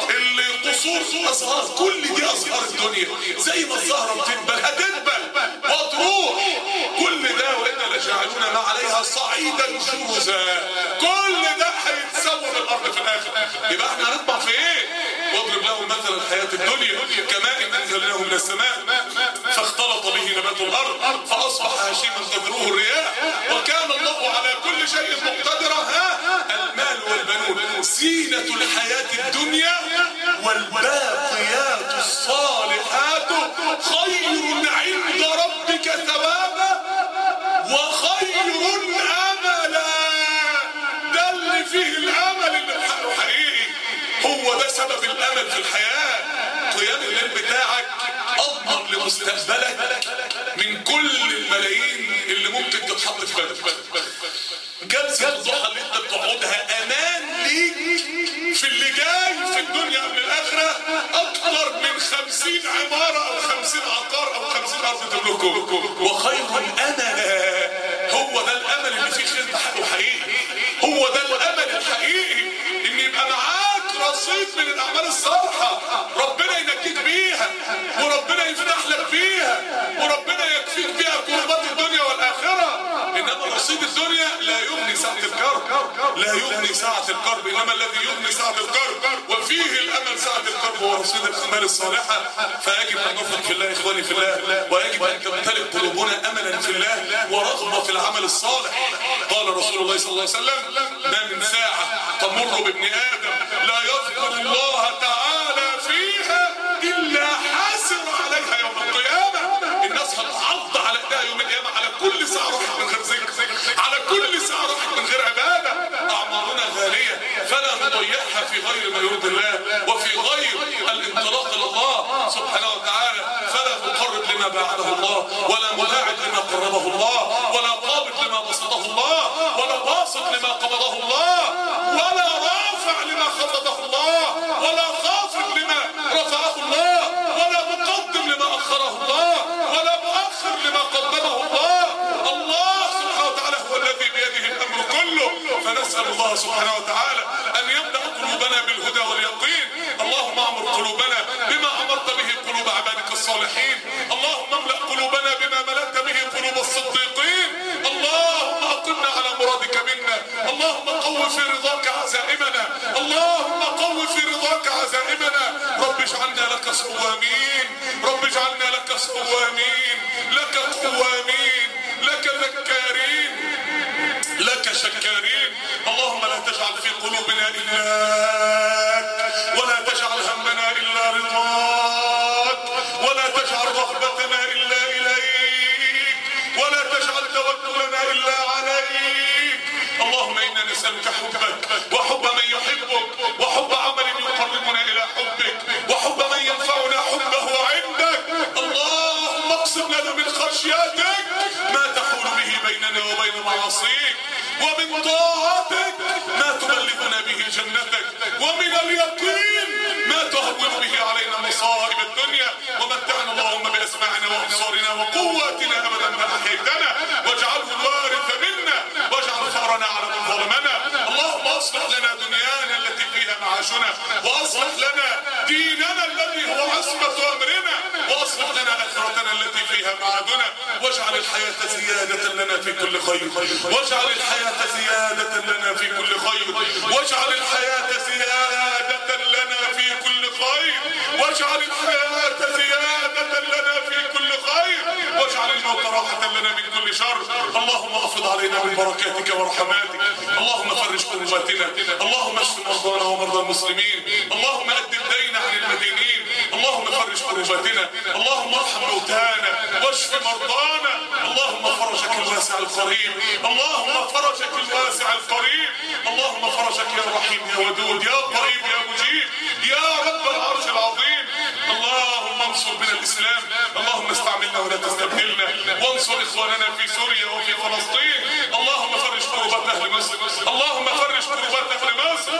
القصور أزهار كل دي أزهار الدنيا زي ما الزهرة بتدبل هتدبل وتروح كل ده وإنا لجعلون ما عليها صعيدا جرزا كل ده هيتسوى بالأرض في الآخر يبقى احنا هنطمع في إيه؟ واضرب لهم مثل الحياة الدنيا كماء أنزلناه من السماء فاختلط به نبات الأرض فأصبح هشيما تذروه الرياح وكان الله على كل شيء مقتدرا ها المال والبنون زينة الحياة الدنيا والباقيات الصالحات خير عند ربك ثوابا وخير سبب الامل في الحياه قيام الليل بتاعك اضمن لمستقبلك من كل الملايين اللي ممكن تتحط في بالك جلسه الضحى اللي انت بتقعدها امان ليك في اللي جاي في الدنيا قبل الاخره اكتر من خمسين عماره او خمسين عقار او خمسين ارض تملكه وخير الامل هو ده الامل اللي فيه خير بحقه حقيقي هو ده الامل الحقيقي ان يبقى معاك رصيد من الاعمال الصالحه ربنا ينجيك بيها وربنا يفتح لك بيها وربنا يكفيك بيها كربات الدنيا والاخره انما رصيد الدنيا لا يغني ساعه الكرب لا يغني ساعه الكرب انما الذي يغني ساعه الكرب وفيه الامل ساعه الكرب هو رصيد الاعمال الصالحه فيجب ان نثق في الله اخواني في الله ويجب ان تمتلئ قلوبنا املا في الله ورغبه في العمل الصالح قال رسول الله صلى الله عليه وسلم ما من ساعه تمر بابن ادم لا يذكر الله تعالى فيها الا حاسر عليها يوم القيامه الناس هتعض على ايديها يوم القيامه على كل ساعه راحت من غير ذكر على كل ساعه راحت من غير عباده اعمارنا غاليه فلا نضيعها في غير ما يرضي الله وفي غير الانطلاق الى الله سبحانه وتعالى فلا نقرب لما باعده الله ولا مباعد لما قربه الله ولا قابض لما بسطه الله ولا باسط لما قبضه الله ولا رافع لما خفضه الله ولا خافض لما رفعه الله ولا مقدم لما اخره الله ولا مؤخر لما قدمه الله الله سبحانه وتعالى هو الذي بيده الامر كله فنسال الله سبحانه وتعالى ان يملا قلوبنا بالهدى واليقين اللهم اعمر قلوبنا بما امرت به قلوب عبادك الصالحين اللهم املا قلوبنا بما ملأت به قلوب الصديقين اللهم اقمنا على مرادك منا اللهم قو في رضاك عزائمنا اللهم قو في رضاك عزائمنا رب اجعلنا لك صوامين رب اجعلنا لك صوامين لك قوامين لك ذكارين لك شكارين اللهم لا تجعل في قلوبنا إلاك ولا تجعل همنا إلا رضاك ولا تجعل رغبتنا إلا إليك ولا تجعل توكلنا إلا عليك اللهم إنا نسألك حبك وحب من يحبك وحب عمل يقربنا إلى حبك وحب من ينفعنا حبه عندك اللهم اقسم لنا من خشيتك ما تحول به بيننا وبين معاصيك ومن طاعتك ما تبلغنا به جنتك ومن اليقين ما تهون به علينا مصائب الدنيا ومتعنا اللهم باسماعنا وابصارنا وقواتنا ابدا ما احييتنا واجعله الوارث منا واجعل ثارنا على من ظلمنا اللهم اصلح لنا دنيانا التي فيها معاشنا واصلح لنا ديننا الذي هو عصمه امرنا واصلح لنا اخرتنا التي فيها معادنا واجعل الحياه زياده لنا في كل خير واجعل الحياه زياده لنا في كل خير واجعل الحياه زياده لنا في كل خير واجعل الحياه زياده لنا في كل خير واجعل الموت راحه لنا من كل شر اللهم افض علينا من بركاتك ورحماتك اللهم فرج كرباتنا اللهم اشف مرضانا ومرضى المسلمين اللهم اد الدين عن المدينين اللهم فرج كرباتنا اللهم ارحم موتانا واشف مرضانا اللهم فرجك الواسع القريب اللهم فرجك الواسع القريب اللهم فرجك يا رحيم يا ودود يا قريب يا مجيب يا رب العرش العظيم اللهم انصر بنا الاسلام اللهم استعملنا ولا تستبدلنا وانصر اخواننا في سوريا وفي فلسطين اللهم فرج كربات اهل مصر اللهم فرج كربات اهل مصر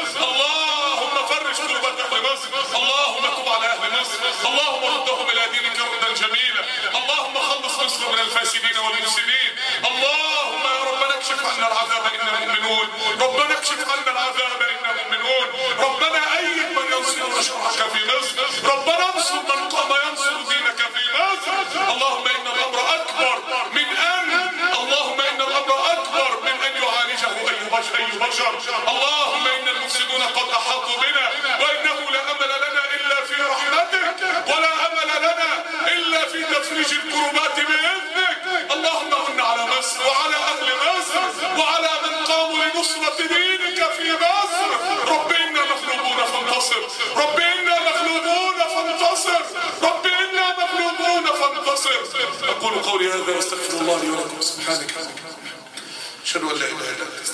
اللهم فرج كربات اهل مصر اللهم تب على اهل مصر اللهم ردهم الى دينك ردا جميلا اللهم خلص مصر من الفاسدين والمفسدين اللهم يا ربنا اكشف عنا العذاب انا مؤمنون ربنا اكشف عنا العذاب انا مؤمنون ربنا ايد من ينصر شرعك في مصر ربنا انصر من قام ينصر دينك في مصر اللهم ان الامر اكبر من ان اللهم ان الامر اكبر من ان يعالجه اي بشر اي بشر اللهم ان المفسدون قد احاطوا بنا وانه لا امل لنا الا في رحمتك ولا امل لنا الا في تفريج الكربات باذنك اللهم من على مصر وعلى اهل مصر وعلى من قاموا لنصرة دينك في مصر رب انا مغلوبون فانتصر رب انا مغلوبون فانتصر رب انا مغلوبون فانتصر اقول قولي هذا واستغفر الله لي ولكم سبحانك اشهد ان لا اله الا انت